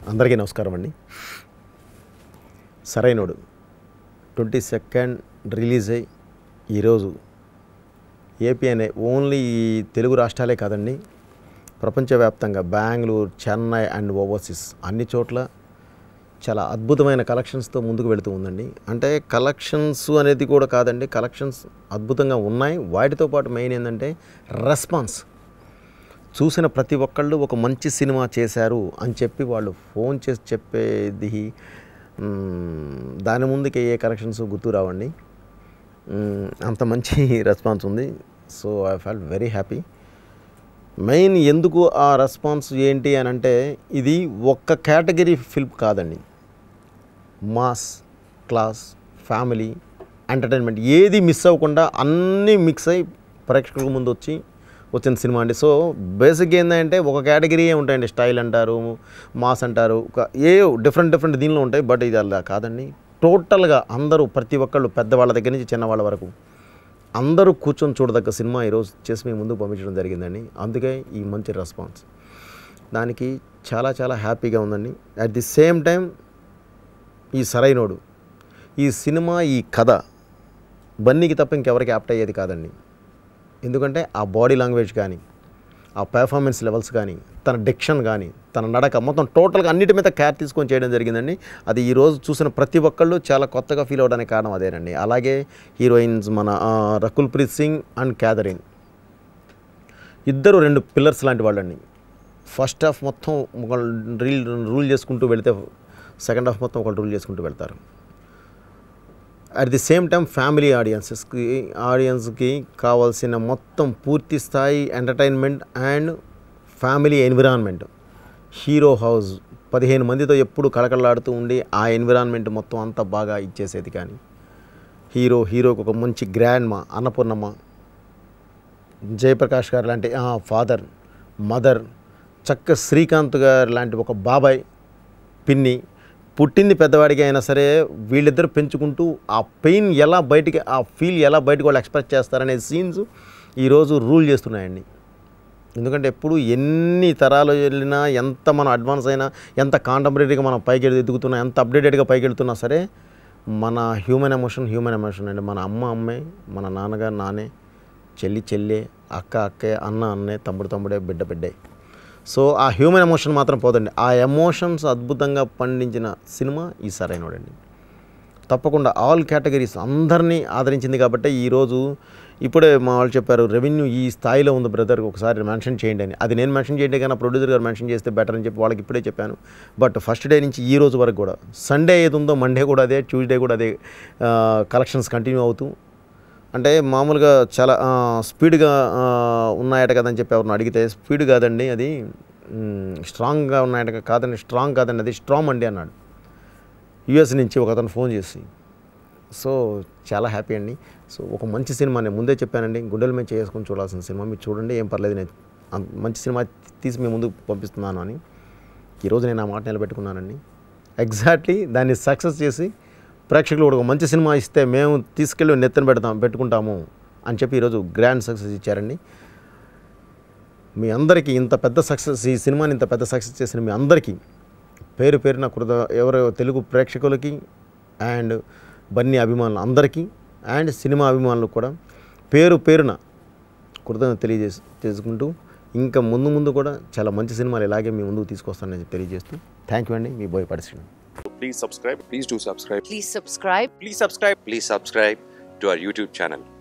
అందరికీ నమస్కారం అండి సరైనోడు ట్వంటీ సెకండ్ రిలీజ్ అయ్యి ఈరోజు ఏపీ అనే ఓన్లీ ఈ తెలుగు రాష్ట్రాలే కాదండి ప్రపంచవ్యాప్తంగా బెంగళూరు చెన్నై అండ్ ఓవర్సీస్ అన్ని చోట్ల చాలా అద్భుతమైన కలెక్షన్స్తో ముందుకు వెళుతూ ఉందండి అంటే కలెక్షన్స్ అనేది కూడా కాదండి కలెక్షన్స్ అద్భుతంగా ఉన్నాయి వాటితో పాటు మెయిన్ ఏంటంటే రెస్పాన్స్ చూసిన ప్రతి ఒక్కళ్ళు ఒక మంచి సినిమా చేశారు అని చెప్పి వాళ్ళు ఫోన్ చేసి చెప్పేది మ్, దాని ముందుకి ఏ కలెక్షన్స్ గుర్తు రావండి మ్, అంత మంచి రెస్పాన్స్ ఉంది so I feel very happy main ఎందుకు ఆ రెస్పాన్స్ ఏంటి అని అంటే ఇది ఒక్క కేటగిరీ ఫిల్మ్ కాదండి మాస్ క్లాస్ ఫ్యామిలీ ఎంటర్టైన్మెంట్ ఏది మిస్ అవ్వకుండా అన్నీ మిక్స్ అయి ప్రేక్షకుల ముందు వచ్చి వచ్చిన సినిమా అండి సో బేసిక్గా ఏంటంటే ఒక కేటగిరీ ఉంటాయండి స్టైల్ అంటారు మాస్ అంటారు ఒక ఏ డిఫరెంట్ డిఫరెంట్ దీనిలో ఉంటాయి బట్ ఇది అలా కాదండి టోటల్గా అందరూ ప్రతి ఒక్కళ్ళు పెద్దవాళ్ళ దగ్గర నుంచి చిన్నవాళ్ళ వరకు అందరూ కూర్చొని చూడదగ్గ సినిమా ఈరోజు చేసి మీ ముందుకు పంపించడం జరిగిందండి అందుకే ఈ మంచి రెస్పాన్స్ దానికి చాలా చాలా హ్యాపీగా ఉందండి అట్ ది సేమ్ టైం ఈ సరైనోడు ఈ సినిమా ఈ కథ బన్నీకి తప్ప ఇంకెవరికి యాప్ట్ అయ్యేది కాదండి ఎందుకంటే ఆ బాడీ లాంగ్వేజ్ కానీ ఆ పెర్ఫార్మెన్స్ లెవెల్స్ కానీ తన డిక్షన్ కానీ తన నడక మొత్తం టోటల్గా అన్నిటి మీద కేర్ తీసుకొని చేయడం జరిగిందండి అది ఈరోజు చూసిన ప్రతి ఒక్కళ్ళు చాలా కొత్తగా ఫీల్ అవ్వడానికి కారణం అదేనండి అలాగే హీరోయిన్స్ మన ఆ, రకుల్ ప్రీత్ సింగ్ అండ్ క్యాథరిన్ ఇద్దరు రెండు పిల్లర్స్ లాంటి వాళ్ళండి ఫస్ట్ హాఫ్ మొత్తం ఒక రీల్ రూల్ చేసుకుంటూ వెళితే సెకండ్ హాఫ్ మొత్తం ఒకళ్ళు రూల్ చేసుకుంటూ వెళ్తారు at the same time family ఆడియన్సెస్కి ఆడియన్స్కి కావాల్సిన మొత్తం పూర్తి స్థాయి entertainment and family environment hero house పదిహేను మందితో ఎప్పుడు కళకళలాడుతూ ఉండి ఆ ఎన్విరాన్మెంట్ మొత్తం అంతా బాగా ఇచ్చేసేది కానీ హీరో హీరోకి ఒక మంచి గ్రాండ్ మా అన్నపూర్ణమ్మ జయప్రకాష్ గారు లాంటి ఫాదర్ మదర్ చక్క శ్రీకాంత్ గారు లాంటి ఒక బాబాయ్ పిన్ని పుట్టింది పెద్దవాడికి అయినా సరే వీళ్ళిద్దరు పెంచుకుంటూ ఆ పెయిన్ ఎలా బయటికి ఆ ఫీల్ ఎలా బయటకు వాళ్ళు ఎక్స్ప్రెస్ చేస్తారనే సీన్స్ ఈరోజు రూల్ చేస్తున్నాయండి ఎందుకంటే ఎప్పుడు ఎన్ని తరాలు వెళ్ళినా ఎంత మనం అడ్వాన్స్ అయినా ఎంత కాంటెంపరీగా మనం పైకి ఎదుగుతున్నా ఎంత అప్డేటెడ్గా పైకి వెళ్తున్నా సరే మన హ్యూమన్ ఎమోషన్ హ్యూమన్ ఎమోషన్ అండి మన అమ్మ అమ్మే మన నాన్నగారు నానే చెల్లి చెల్లే అక్క అక్కే అన్న అన్నే తమ్ముడు తమ్ముడే బిడ్డ బిడ్డే సో ఆ హ్యూమన్ ఎమోషన్ మాత్రం పోదండి ఆ ఎమోషన్స్ అద్భుతంగా పండించిన సినిమా ఈ సరైనోడండి తప్పకుండా ఆల్ కేటగిరీస్ అందరినీ ఆదరించింది కాబట్టి ఈరోజు ఇప్పుడే మా వాళ్ళు చెప్పారు రెవెన్యూ ఈ స్థాయిలో ఉంది బ్రదర్ ఒకసారి మెన్షన్ చేయండి అని అది నేను మెన్షన్ చేయండి కానీ ప్రొడ్యూసర్ గారు మెన్షన్ చేస్తే బెటర్ అని చెప్పి వాళ్ళకి ఇప్పుడే చెప్పాను బట్ ఫస్ట్ డే నుంచి ఈ రోజు వరకు కూడా సండే ఏది ఉందో మండే కూడా అదే ట్యూస్డే కూడా అదే కలెక్షన్స్ కంటిన్యూ అవుతూ అంటే మామూలుగా చాలా ఆ, స్పీడ్గా ఆ, ఉన్నాయట కదని చెప్పి ఎవరిని అడిగితే స్పీడ్ కాదండి అది మ్, స్ట్రాంగ్గా ఉన్నాయట కాదండి స్ట్రాంగ్ కాదండి అది స్ట్రాంగ్ అండి అన్నాడు యుఎస్ నుంచి ఒక అతను ఫోన్ చేసి సో చాలా హ్యాపీ అండి సో ఒక మంచి సినిమా నేను ముందే చెప్పానండి గుండెల మీద చేసుకొని చూడాల్సిన సినిమా మీరు చూడండి ఏం పర్లేదు నేను అంత మంచి సినిమా తీసి మీ ముందుకు పంపిస్తున్నాను అని ఈరోజు నేను ఆ మాట నిలబెట్టుకున్నానండి ఎగ్జాక్ట్లీ దాన్ని సక్సెస్ చేసి ప్రేక్షకులు కూడా ఒక మంచి సినిమా ఇస్తే మేము తీసుకెళ్ళి నెత్తన పెడతాం పెట్టుకుంటాము అని చెప్పి ఈరోజు గ్రాండ్ సక్సెస్ ఇచ్చారండి మీ అందరికీ ఇంత పెద్ద సక్సెస్ ఈ సినిమాని ఇంత పెద్ద సక్సెస్ చేసిన మీ అందరికీ పేరు పేరున కృత ఎవరో తెలుగు ప్రేక్షకులకి అండ్ బన్నీ అభిమానులు అందరికీ అండ్ సినిమా అభిమానులకు కూడా పేరు పేరున కృతజ్ఞత తెలియజేసి చేసుకుంటూ ఇంకా ముందు ముందు కూడా చాలా మంచి సినిమాలు ఇలాగే మీ ముందుకు తీసుకొస్తానని తెలియజేస్తూ థ్యాంక్ యూ అండి మీ బోయ్ పరిశ్రమ please subscribe please do subscribe Please subscribe. please subscribe please subscribe to our youtube channel